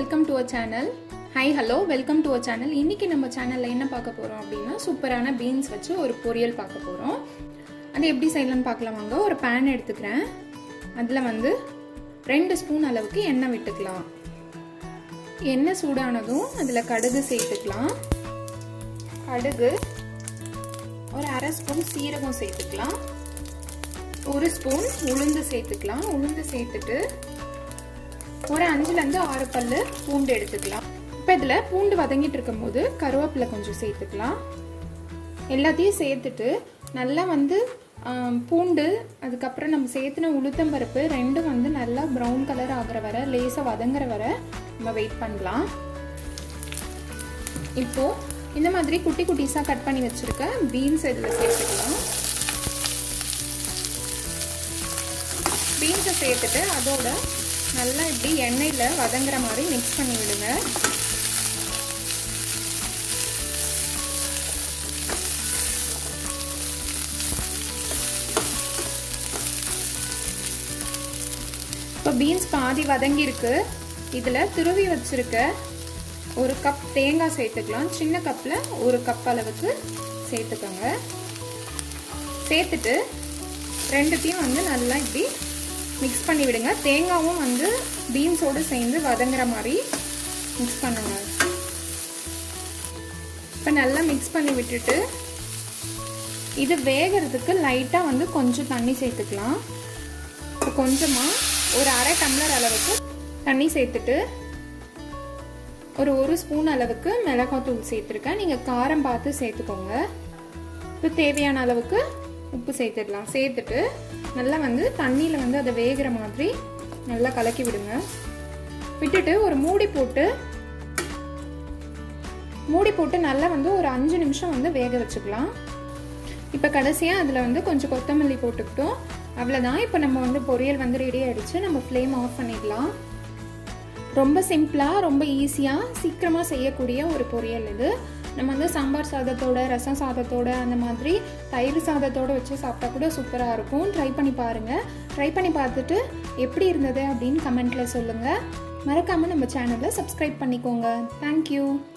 welcome to a channel hi hello welcome to a channel இன்னைக்கு நம்ம சேனலில் என்ன பார்க்க போகிறோம் அப்படின்னா சூப்பரான பீன்ஸ் வச்சு ஒரு பொரியல் பார்க்க போகிறோம் அது எப்படி செய்யலாம்னு பார்க்கலாம் வாங்க ஒரு பேன் எடுத்துக்கிறேன் அதில் வந்து ரெண்டு ஸ்பூன் அளவுக்கு எண்ணெய் விட்டுக்கலாம் எண்ணெய் சூடானதும் அதில் கடுகு சேர்த்துக்கலாம் கடுகு ஒரு அரை ஸ்பூன் சீரகம் சேர்த்துக்கலாம் ஒரு ஸ்பூன் உளுந்து சேர்த்துக்கலாம் உளுந்து சேர்த்துட்டு ஒரு அஞ்சுலேருந்து ஆறு பல் பூண்டு எடுத்துக்கலாம் இப்போ இதில் பூண்டு வதங்கிட்டு இருக்கும்போது கருவேப்பிலை கொஞ்சம் சேர்த்துக்கலாம் எல்லாத்தையும் சேர்த்துட்டு நல்லா வந்து பூண்டு அதுக்கப்புறம் நம்ம சேர்த்துன உளுத்தம்பருப்பு ரெண்டும் வந்து நல்லா ப்ரௌன் கலர் ஆகிற வரை லேசாக வதங்குற வரை நம்ம வெயிட் பண்ணலாம் இப்போ இந்த மாதிரி குட்டி குட்டிஸாக கட் பண்ணி வச்சுருக்க பீன்ஸ் இதில் சேர்த்துக்கலாம் பீன்ஸை சேர்த்துட்டு அதோட நல்லா இப்படி எண்ணெயில் வதங்குற மாதிரி மிக்ஸ் பண்ணி விடுங்க இப்போ பீன்ஸ் பாதி வதங்கியிருக்கு இதில் துருவி வச்சிருக்க ஒரு கப் தேங்காய் சேர்த்துக்கலாம் சின்ன கப்பில் ஒரு கப் அளவுக்கு சேர்த்துக்கோங்க சேர்த்துட்டு ரெண்டுத்தையும் வந்து நல்லா இப்படி மிக்ஸ் பண்ணி விடுங்க தேங்காவும் வந்து பீன்ஸோடு சேர்ந்து வதங்குற மாதிரி மிக்ஸ் பண்ணுங்க இப்போ நல்லா மிக்ஸ் பண்ணி விட்டுட்டு இது வேகிறதுக்கு லைட்டாக வந்து கொஞ்சம் தண்ணி சேர்த்துக்கலாம் இப்போ கொஞ்சமாக ஒரு அரை டம்ளர் அளவுக்கு தண்ணி சேர்த்துட்டு ஒரு ஒரு ஸ்பூன் அளவுக்கு மிளகாத்தூள் சேர்த்துருக்கேன் நீங்கள் காரம் பார்த்து சேர்த்துக்கோங்க இப்போ தேவையான அளவுக்கு உப்பு சேர்த்துடலாம் சேர்த்துட்டு நல்லா வந்து தண்ணியில் வந்து அதை வேகிற மாதிரி நல்லா கலக்கி விடுங்க விட்டுட்டு ஒரு மூடி போட்டு மூடி போட்டு நல்லா வந்து ஒரு அஞ்சு நிமிஷம் வந்து வேக வச்சுக்கலாம் இப்போ கடைசியாக அதில் வந்து கொஞ்சம் கொத்தமல்லி போட்டுக்கிட்டோம் அவ்வளோதான் இப்போ நம்ம வந்து பொரியல் வந்து ரெடி ஆகிடுச்சு நம்ம ஃப்ளேம் ஆஃப் பண்ணிடலாம் ரொம்ப சிம்பிளாக ரொம்ப ஈஸியாக சீக்கிரமாக செய்யக்கூடிய ஒரு பொரியல் இது நம்ம வந்து சாம்பார் சாதத்தோட ரசம் சாதத்தோட அந்த மாதிரி தயிர் சாதத்தோட வச்சு சாப்பிட்டா கூட சூப்பராக இருக்கும் ட்ரை பண்ணி பாருங்கள் ட்ரை பண்ணி பார்த்துட்டு எப்படி இருந்தது அப்படின்னு கமெண்ட்டில் சொல்லுங்கள் மறக்காமல் நம்ம சேனலை சப்ஸ்கிரைப் பண்ணிக்கோங்க தேங்க்யூ